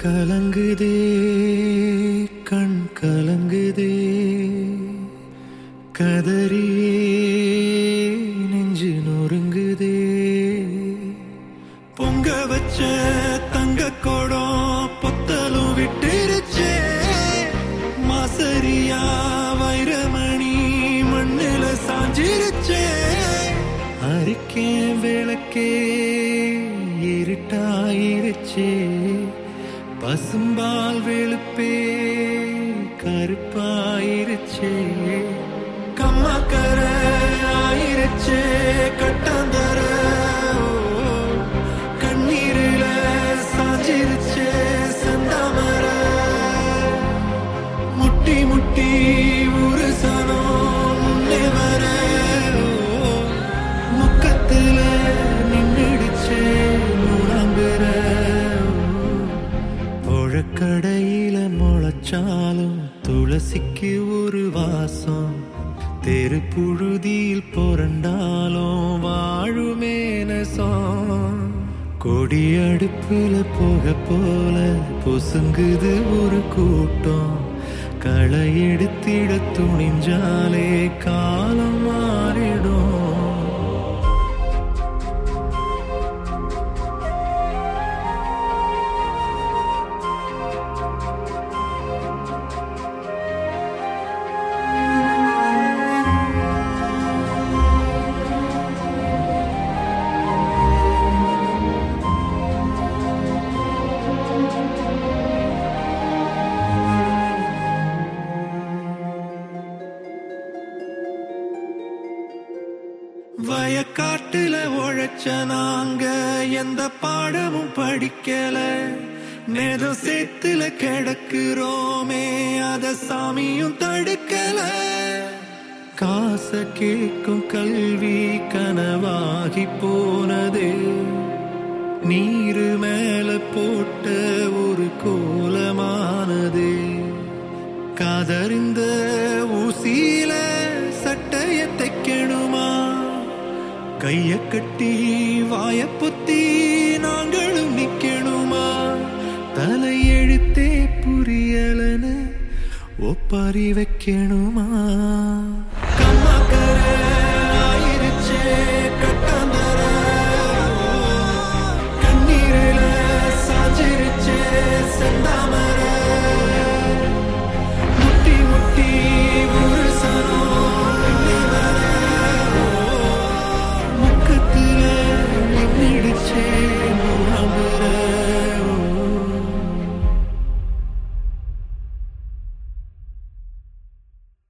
கலங்குதே கண் கலங்குதே கதறியே நெஞ்சு நொறுங்குதே பொங்க வச்ச தங்க கோடம் பொத்தலும் விட்டுருச்சே மாசரியா வைரமணி மண்ணுல சாஞ்சிருச்சே அரிக்கேன் விளக்கே இருட்டாயிருச்சே பசும்பால் வெளுப்பே கருப்பாயிருச்சே கம்மாக்கர ஆயிருச்சே கட்டாந்தர கண்ணீரில சாஞ்சிருச்சே செந்தாமர முட்டி முட்டி ஒரு சனம் முன்னே வர முக்கத்துல நின்றுடுச்சே மூணாம்புற புழக்கடையில முளைச்சாலும் துளசிக்கு ஒரு வாசம் தெரு புழுதியில் புரண்டாலும் வாழுமே நெசம் கொடி அடுப்புல போக போல பொசுங்குது ஒரு கூட்டம் களை எடுத்திட துணிஞ்சாலே காலம் மாறிடும் வயக்காட்டுல உழைச்ச நாங்க எந்த பாடமும் படிக்கல நேதம் சேத்துல கிடக்குறோமே அத சாமியும் தடுக்கல காச கேட்கும் கல்வி கனவாகி போனதே நீரு மேல போட்ட ஒரு கோலமானதே காதறிந்த ஊசியில சட்டைய தைக்கணுமா கைய கட்டி வாய பொத்தி நாங்களும் நிக்கணுமா தலையெழுத்தே புரியலன்னு ஒப்பாரி வைக்கணுமா